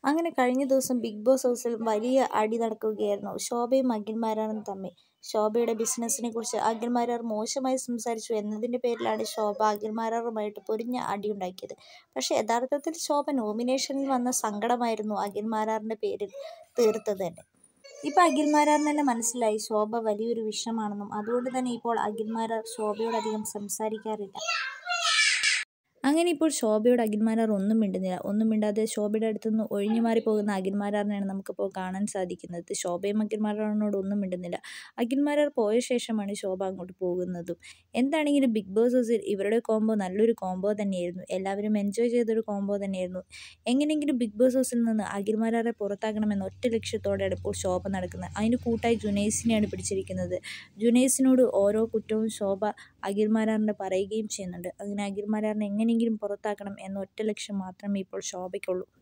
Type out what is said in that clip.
അങ്ങനെ കഴിഞ്ഞ ദിവസം ബിഗ് ബോസ് ഹൗസിൽ വലിയ അടി നടക്കുകയായിരുന്നു ശോഭയും അഖിൽമാരാറും തമ്മിൽ ശോഭയുടെ ബിസിനസ്സിനെ കുറിച്ച് അഖിൽമാരാർ മോശമായി സംസാരിച്ചു എന്നതിൻ്റെ പേരിലാണ് ശോഭ അഖിൽമാരാറുമായിട്ട് പൊരിഞ്ഞ അടിയുണ്ടാക്കിയത് പക്ഷേ യഥാർത്ഥത്തിൽ ശോഭ നോമിനേഷനിൽ വന്ന സങ്കടമായിരുന്നു അഖിൽമാരാറിൻ്റെ പേരിൽ തീർത്തത് തന്നെ ഇപ്പോൾ അഖിൽമാരാറിന് തന്നെ മനസ്സിലായി ശോഭ വലിയൊരു വിഷമാണെന്നും അതുകൊണ്ട് തന്നെ ഇപ്പോൾ അഖിൽമാരാർ ശോഭയോട് അധികം സംസാരിക്കാറില്ല അങ്ങനെ ഇപ്പോൾ ശോഭയോട് അഖിൽമാരാർ ഒന്നും മിണ്ടുന്നില്ല ഒന്നും മിണ്ടാതെ ശോഭയുടെ അടുത്ത് നിന്ന് ഒഴിഞ്ഞു മാറി പോകുന്ന അഖിൽമാരാറിനെയാണ് നമുക്കിപ്പോൾ കാണാൻ സാധിക്കുന്നത് ശോഭയും അഖിൽമാരാറിനോട് ഒന്നും മിണ്ടുന്നില്ല അഖിൽമാരാർ പോയ ശേഷമാണ് ശോഭ അങ്ങോട്ട് പോകുന്നതും എന്താണെങ്കിലും ബിഗ് ബോസ് ഹൗസിൽ ഇവരുടെ കോംബോ നല്ലൊരു കോംബോ തന്നെയായിരുന്നു എല്ലാവരും എൻജോയ് ചെയ്തൊരു കോംബോ തന്നെയായിരുന്നു എങ്ങനെയെങ്കിലും ബിഗ് ബോസ് ഹൗസിൽ നിന്ന് അഖിൽമാരാറെ പുറത്താക്കണമെന്ന ഒറ്റ ലക്ഷ്യത്തോടെയാണ് ഇപ്പോൾ ശോഭ നടക്കുന്നത് അതിന് കൂട്ടായി ജുനൈസിനെയാണ് പിടിച്ചിരിക്കുന്നത് ജുനൈസിനോട് ഓരോ കുറ്റവും ശോഭ അഖിൽമാരാറിൻ്റെ പറയുകയും ചെയ്യുന്നുണ്ട് അങ്ങനെ അഖിൽമാരാറിനെ എങ്ങനെയെങ്കിലും പുറത്താക്കണം എന്ന ഒറ്റ ലക്ഷ്യം മാത്രമേ ഇപ്പോൾ ശോഭയ്ക്കുള്ളൂ